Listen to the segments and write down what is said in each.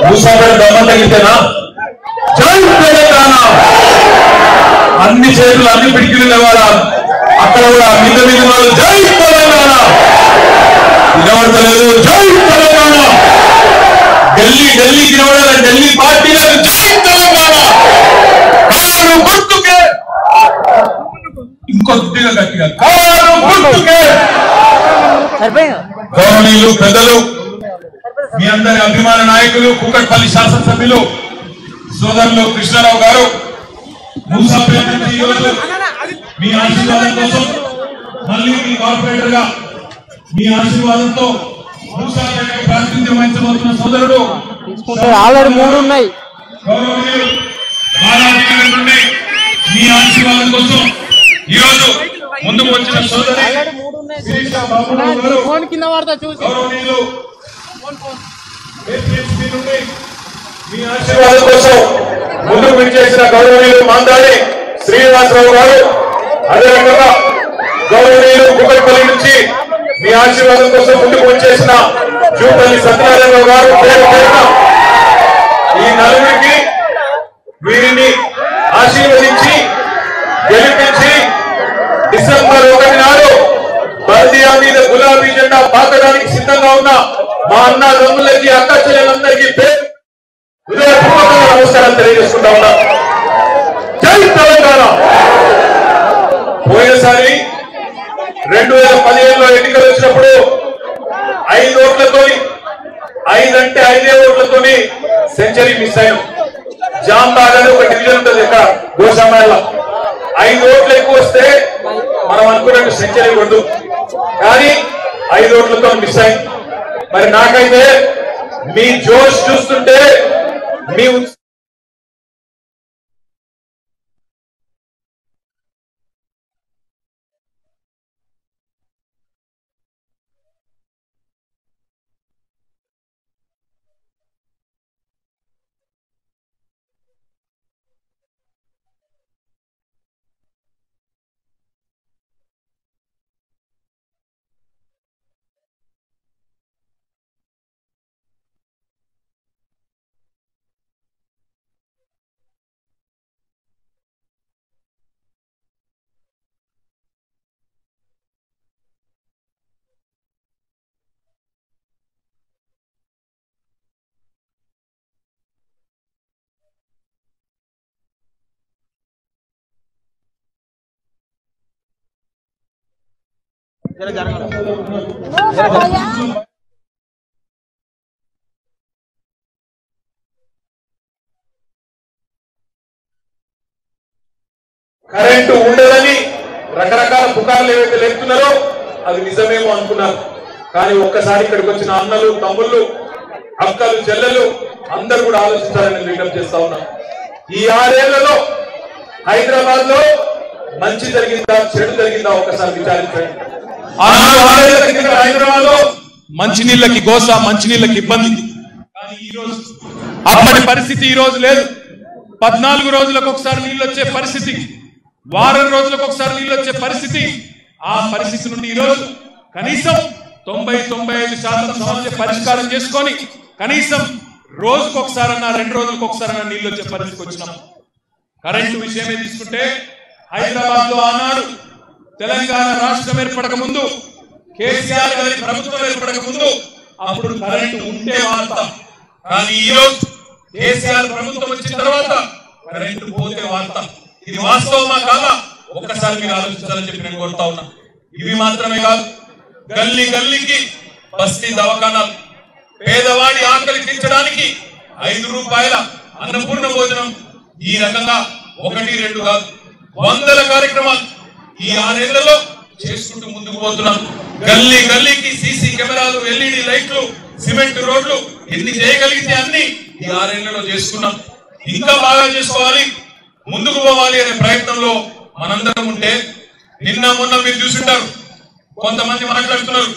మూసాపేట దమ్మ తగ్గితేనా జై తెలంగాణ అన్ని చేతులు అన్ని పిడికిలు లేవాలా అక్కడ కూడా మీద మీద వాళ్ళు జై తెలంగాణ వినబడతలేదు జై తెలంగాణ ఢిల్లీ ఢిల్లీ వినబడాలి ఢిల్లీ పార్టీలకు జై తెలంగాణ కారు గుర్తుకే ఇంకొద్దిగా గట్టిగా కారు గుర్తుకే గౌరవనీయులు పెద్దలు మీ అందరి అభిమాన నాయకులు కుక్కట్పల్లి శాసనసభ్యులు సోదరులు కృష్ణారావు గారు మూసాపేట నుంచి ఈరోజు మీ ఆశీర్వాదం కోసం మళ్ళీ మీ కార్పొరేటర్ గా మీ ఆశీర్వాదంతో మూసాపేట ప్రాతినిధ్యం వహించబోతున్న సోదరుడు ఆల్రెడీ మూడు ఉన్నాయి గౌరవనీయులు బాలాజీ గారి నుండి మీ ఆశీర్వాదం కోసం ఈరోజు ముందుకు వచ్చిన సోదరి శిరీష బాబురావు గారు ఫోన్ కింద పడతా చూసి గౌరవనీయులు APSP నుండి మీ ఆశీర్వాదం కోసం ముందుకు విచ్చేసిన గౌరవనీయులు మాందాడి శ్రీనివాసరావు గారు అదే రకంగా గౌరవనీయులు కుక్కట్పల్లి నుంచి మీ ఆశీర్వాదం కోసం ముందుకు వచ్చేసిన జూపల్లి సత్యనారాయణరావు గారు పేరు పేరున ఈ నలుగురికి వీరిని ఆశీర్వదించి గెలిపించి డిసెంబర్ ఒకటి నాడు బల్దియా మీద గులాబీ జెండా పాతడానికి సిద్ధంగా ఉన్న మా అన్న తమ్ములకి అక్క చెల్లెలందరికీ పేరు హృదయపూర్వకంగా నమస్కారాలు తెలియజేసుకుంటా ఉన్నా జై తెలంగాణ పోయినసారి రెండు వేల పదిహేనులో ఎన్నికలు వచ్చినప్పుడు ఐదు ఓట్లతోని ఐదు అంటే ఐదే ఓట్లతోని సెంచరీ మిస్ అయ్యాం జాంబాగ్ అని ఒక డివిజన్ ఉంటుంది ఇక్కడ గోషామాయలో ఐదు ఓట్లు ఎక్కువ వస్తే మనం అనుకున్నట్టు సెంచరీ కొట్టు కానీ ఐదు ఓట్లతో మిస్ అయింది మరి నాకైతే మీ జోష్ చూస్తుంటే మీ ఉత్సాహం కరెంటు ఉండదని రకరకాల పుకార్లు ఏవైతే లేపుతున్నారో అది నిజమేమో అనుకున్నారు కానీ ఒక్కసారి ఇక్కడికి వచ్చిన అన్నలు తమ్ముళ్ళు అక్కలు చెల్లెలు అందరూ కూడా ఆలోచించాలని నేను విజ్ఞప్తి చేస్తా ఉన్నా ఈ ఆరేళ్లలో హైదరాబాద్ లో మంచి జరిగిందా చెడు జరిగిందా ఒక్కసారి విచారించండి ఆనాడు ఆరేళ్ల కింద హైదరాబాద్ లో మంచినీళ్ళకి గోస మంచినీళ్ళకి ఇబ్బంది కానీ ఈ రోజు అప్పటి పరిస్థితి ఈ రోజు లేదు పద్నాలుగు రోజులకు ఒకసారి నీళ్ళు వచ్చే పరిస్థితి వారం రోజులకు ఒకసారి నీళ్ళు వచ్చే పరిస్థితి ఆ పరిస్థితి నుండి ఈ రోజు కనీసం తొంభై తొంభై ఐదు శాతం సమస్య పరిష్కారం చేసుకొని కనీసం రోజుకు ఒకసారన్నా రెండు రోజులకు ఒకసారన్నా నీళ్ళు వచ్చే పరిస్థితికి వచ్చినాం కరెంటు విషయమే తీసుకుంటే హైదరాబాద్ లో ఆనాడు తెలంగాణ రాష్ట్రం ఏర్పడక ముందు కేసీఆర్ గారి ప్రభుత్వం ఏర్పడక ముందు అప్పుడు కరెంటు ఉంటే వార్త కానీ ఈ రోజు కేసీఆర్ ప్రభుత్వం వచ్చిన తర్వాత కరెంటు పోతే వార్త ఇది వాస్తవమా కాదా ఒక్కసారి మీరు ఆలోచించాలని చెప్పి నేను కోరుతా ఉన్నా ఇవి మాత్రమే కాదు గల్లీ గల్లీకి బస్తీ దవాఖానాలు పేదవాడి ఆకలి తీర్చడానికి ఐదు రూపాయల అన్నపూర్ణ భోజనం ఈ రకంగా ఒకటి రెండు కాదు వందల కార్యక్రమాలు ఈ ఆరేళ్లలో చేసుకుంటూ ముందుకు పోతున్నాం గల్లీ గల్లీకి సీసీ కెమెరాలు ఎల్ఈడి లైట్లు సిమెంట్ రోడ్లు ఎన్ని చేయగలిగితే అన్ని ఈ ఆరేళ్లలో చేసుకున్నాం ఇంకా బాగా చేసుకోవాలి ముందుకు పోవాలి అనే ప్రయత్నంలో మనందరం ఉంటే నిన్న మొన్న మీరు చూసుంటారు కొంతమంది మాట్లాడుతున్నారు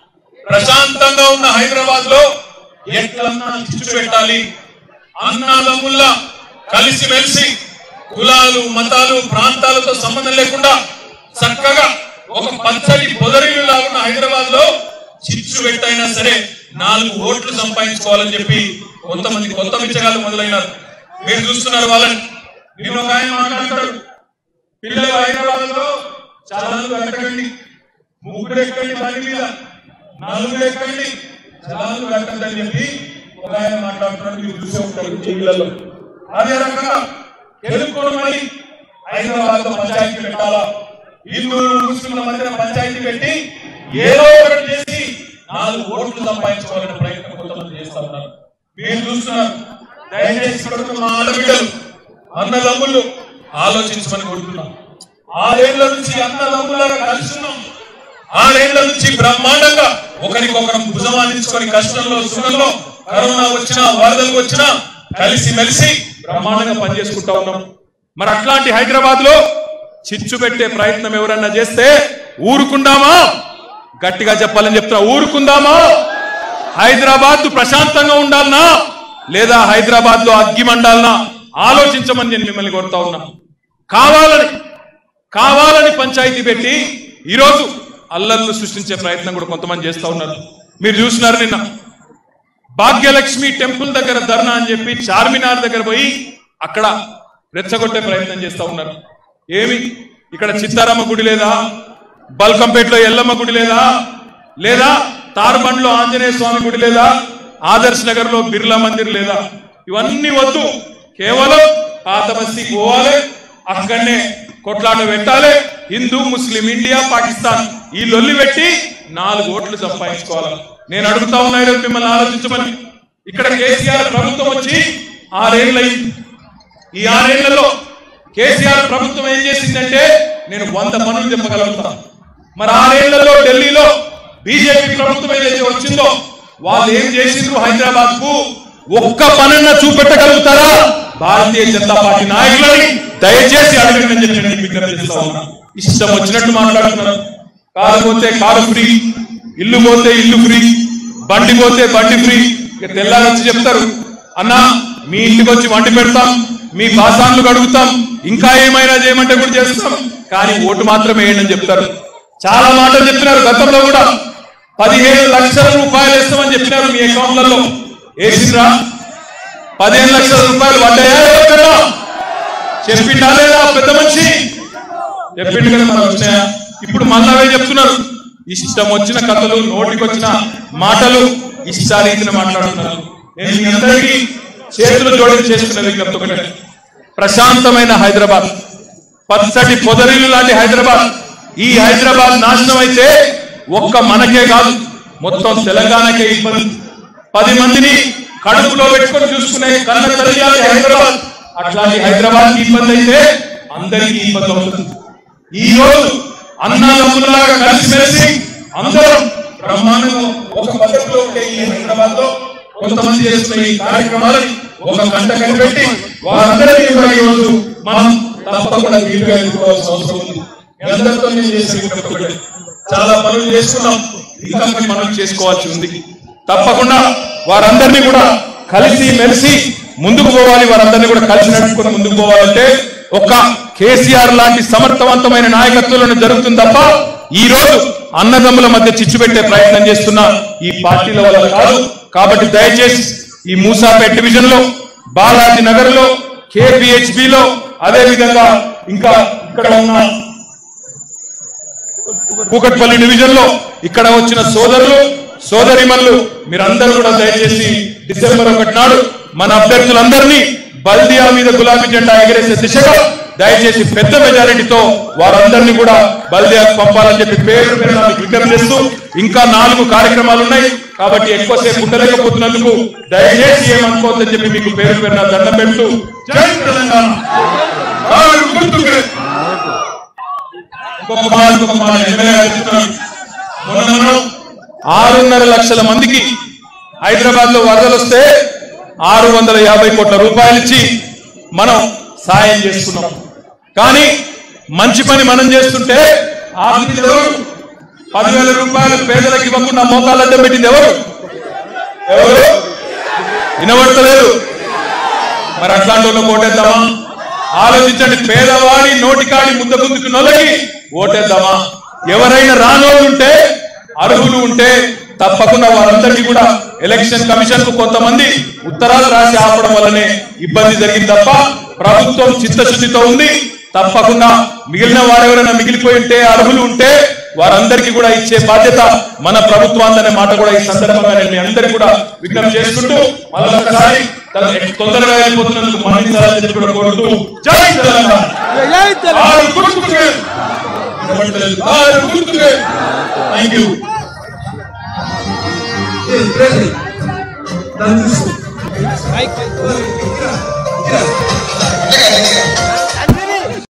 ప్రశాంతంగా ఉన్న హైదరాబాద్ లో ఎట్లన్నా చిచ్చు పెట్టాలి అన్నాదమ్ముల్లా కలిసి మెలిసి కులాలు మతాలు ప్రాంతాలతో సంబంధం లేకుండా చక్కగా ఒక పచ్చడి పొదరిల్లులా ఉన్న హైదరాబాద్ లో చిచ్చు పెట్టైనా సరే నాలుగు ఓట్లు సంపాదించుకోవాలని చెప్పి కొంతమంది కొత్త బిచ్చగాళ్ళు మొదలైనారు మీరు చూస్తున్నారు వాళ్ళని నేను ఒక ఆయన మాట్లాడతాడు పిల్లలు హైదరాబాద్ లో చలాలు కట్టకండి ముగ్గురు ఎక్కండి బండి మీద నలుగురు ఎక్కండి చలాలు కట్టండి అని చెప్పి ఒక ఆయన మాట్లాడుతున్నాడు మీరు చూసే ఉంటారు టీవీలలో అదే రకంగా తెలుగుకోవడం మరి హైదరాబాద్ లో పంచాయతీ పెట్టాలా హిందువులు ముస్లింల మధ్యన పంచాయతీ పెట్టి ఏదో ఒకటి చేసి నాలుగు ఓట్లు సంపాదించుకోవాలనే ప్రయత్నం కొంతమంది చేస్తా ఉన్నారు మీరు చూస్తున్నారు దయచేసి కొడుకు మా ఆడబిడ్డలు అన్నదమ్ముళ్ళు ఆలోచించమని కోరుతున్నాం ఆరేళ్ల నుంచి అన్నదమ్ములాగా కలుస్తున్నాం ఆరేళ్ల నుంచి బ్రహ్మాండంగా ఒకరికొకరం భుజమానించుకొని కష్టంలో సుఖంలో కరోనా వచ్చినా వరదలు వచ్చినా కలిసి మెలిసి బ్రహ్మాండంగా పనిచేసుకుంటా ఉన్నాం మరి అట్లాంటి హైదరాబాద్ లో చిచ్చు పెట్టే ప్రయత్నం ఎవరన్నా చేస్తే ఊరుకుందామా గట్టిగా చెప్పాలని చెప్తున్నా ఊరుకుందామా హైదరాబాద్ ప్రశాంతంగా ఉండాలనా లేదా హైదరాబాద్ లో అగ్గి మండాలనా ఆలోచించమని నేను మిమ్మల్ని కోరుతా ఉన్నా కావాలని కావాలని పంచాయతీ పెట్టి ఈరోజు అల్లర్లు సృష్టించే ప్రయత్నం కూడా కొంతమంది చేస్తా ఉన్నారు మీరు చూసినారు నిన్న భాగ్యలక్ష్మి టెంపుల్ దగ్గర ధర్నా అని చెప్పి చార్మినార్ దగ్గర పోయి అక్కడ రెచ్చగొట్టే ప్రయత్నం చేస్తా ఉన్నారు ఏమి ఇక్కడ చిత్తారమ్మ గుడి లేదా బల్కంపేటలో ఎల్లమ్మ గుడి లేదా లేదా తార్బండ్లో ఆంజనేయ స్వామి గుడి లేదా ఆదర్శ్ నగర్ లో బిర్లా మందిర్ లేదా ఇవన్నీ వద్దు కేవలం పాత బస్తీ పోవాలి అక్కడనే కొట్లాట పెట్టాలి హిందూ ముస్లిం ఇండియా పాకిస్తాన్ ఈ లొల్లి పెట్టి నాలుగు ఓట్లు సంపాదించుకోవాలి నేను అడుగుతా ఉన్నా ఈరోజు మిమ్మల్ని ఆలోచించమని ఇక్కడ కేసీఆర్ ప్రభుత్వం వచ్చి ఆరేళ్ళయింది ఈ ఆరేళ్లలో కేసీఆర్ ప్రభుత్వం ఏం చేసిందంటే నేను వంద పనులు చెప్పగలుగుతాను మరి ఆరేళ్లలో ఢిల్లీలో బీజేపీ ప్రభుత్వం ఏదైతే వచ్చిందో వాళ్ళు ఏం చేసిండ్రు హైదరాబాద్ కు ఒక్క పనన్న చూపెట్టగలుగుతారా భారతీయ జనతా పార్టీ నాయకులని దయచేసి అడగండి అని చెప్పి నేను విజ్ఞప్తి చేస్తా ఉన్నా ఇష్టం వచ్చినట్టు మాట్లాడుతున్నారు కారు పోతే కారు ఫ్రీ ఇల్లు పోతే ఇల్లు ఫ్రీ బండి పోతే బండి ఫ్రీ ఇక తెల్లారి వచ్చి చెప్తారు అన్నా మీ ఇంటికి వచ్చి వండి పెడతాం మీ బాసాన్లు కడుగుతాం ఇంకా ఏమైనా చేయమంటే కూడా చేస్తాం కానీ ఓటు మాత్రం వేయండి అని చెప్తారు చాలా మాటలు చెప్పినారు గతంలో కూడా పదిహేను లక్షల రూపాయలు ఇస్తామని చెప్పినారు మీ అకౌంట్లలో వేసిండ్రా పదిహేను లక్షల రూపాయలు పడ్డాయా ఎవరికైనా? చెప్పిండా లేదా పెద్ద మనిషి చెప్పిండు కదా మనకు వచ్చినాయా ఇప్పుడు మళ్ళీ అవే చెప్తున్నారు ఇష్టం వచ్చిన కథలు నోటికి వచ్చిన మాటలు ఇష్టారీతిన మాట్లాడుతున్నారు నేను మీ అందరికీ చేతులు జోడించి చేసుకున్న విజ్ఞప్తి ఒకటే ప్రశాంతమైన హైదరాబాద్ పచ్చటి పొదరిల్లు లాంటి హైదరాబాద్ ఈ హైదరాబాద్ నాశనం అయితే ఒక్క మనకే కాదు మొత్తం తెలంగాణకే ఇబ్బంది పది మందిని కడుపులో పెట్టుకొని చూసుకునే కన్న తల్లి లాంటి హైదరాబాద్ అట్లాంటి హైదరాబాద్ ఇబ్బంది అయితే అందరికీ ఇబ్బంది అవుతుంది ఈ రోజు అన్నదమ్ములాగా కలిసిమెలిసి అందరం బ్రహ్మాండంగా ఒక పద్ధతిలో ఉండే ఈ హైదరాబాద్ లో కొంతమంది చేస్తున్న ఈ కార్యక్రమాలని ఒక గంట కనిపెట్టి వారందరికీ కూడా ఈ రోజు మనం తప్పకుండా వీలుగా ఎదుర్కోవాల్సిన అవసరం ఉంది మీ అందరితో నేను చేసిన విజ్ఞప్తి ఒకటే. చాలా పనులు చేసుకున్నాం ఇంకా కొన్ని పనులు చేసుకోవాల్సి ఉంది తప్పకుండా వారందరినీ కూడా కలిసి మెలిసి ముందుకు పోవాలి వారందరినీ కూడా కలిసి నడుచుకొని ముందుకు పోవాలంటే ఒక్క కేసీఆర్ లాంటి సమర్థవంతమైన నాయకత్వంలోనే జరుగుతుంది తప్ప ఈ రోజు అన్నదమ్ముల మధ్య చిచ్చు పెట్టే ప్రయత్నం చేస్తున్న ఈ పార్టీల వల్ల కాదు కాబట్టి దయచేసి ఈ మూసాపేట్ డివిజన్ లో బాలాజీ నగర్ లో కేపీహెచ్బి లో అదే విధంగా ఇంకా ఇక్కడ ఉన్న కూకట్పల్లి డివిజన్ లో ఇక్కడ వచ్చిన సోదరులు సోదరిమల్లు మీరందరూ కూడా దయచేసి డిసెంబర్ ఒకటి నాడు మన అభ్యర్థులందరినీ బల్దియా మీద గులాబీ జెండా ఎగరేసే దిశగా దయచేసి పెద్ద మెజారిటీతో వారందరినీ కూడా బల్దియాకు పంపాలని చెప్పి పేరు పేరున మీకు విజ్ఞప్తి చేస్తూ ఇంకా నాలుగు కార్యక్రమాలు ఉన్నాయి కాబట్టి ఎక్కువసేపు ఉండలేకపోతున్నందుకు దయచేసి ఏమనుకోవద్దని చెప్పి మీకు పేరు పేరున దండం పెడుతూ జై తెలంగాణ కారు గుర్తుకే. ఇంకొక మాట ఇంకొక మాట ఎమ్మెల్యే గారు చెప్తున్నారు. మొన్న మనం ఆరున్నర లక్షల మందికి హైదరాబాద్ లో వరదలు వస్తే ఆరు వందల యాభై కోట్ల రూపాయలు ఇచ్చి మనం సాయం చేసుకున్నాం కానీ మంచి పని మనం చేస్తుంటే ఆపింది ఎవరు పదివేల రూపాయలు పేదలకు ఇవ్వకుండా మోకాలు అడ్డం పెట్టింది ఎవరు ఎవరు వినబడతలేదు మరి అట్లాంటి వాళ్ళకి ఓటేద్దామా ఆలోచించండి పేదవాడి నోటికాడి ముద్ద గుందుకు నొలగి ఓటేద్దామా ఎవరైనా రానోళ్ళు ఉంటే అర్హులు ఉంటే తప్పకుండా వారందరికీ కూడా ఎలక్షన్ కమిషన్ కు కొంతమంది ఉత్తరాలు రాసి ఆపడం వల్లనే ఇబ్బంది జరిగింది తప్ప ప్రభుత్వం చిత్తశుద్ధితో ఉంది తప్పకుండా మిగిలిన వారెవరైనా మిగిలిపోయి ఉంటే అర్హులు ఉంటే వారందరికీ కూడా ఇచ్చే బాధ్యత మన ప్రభుత్వాందనే మాట కూడా ఈ సందర్భంగా నేను మీ అందరికీ కూడా విజ్ఞప్తి చేసుకుంటూ మరొకసారి తొందరగా వెళ్ళిపోతున్నందుకు మన్నించాలని చెప్పి కూడా కోరుతూ జై తెలంగాణ ఆరు గుర్తుకే ఆరు గుర్తుకే థ్యాంక్ యూ Thank you.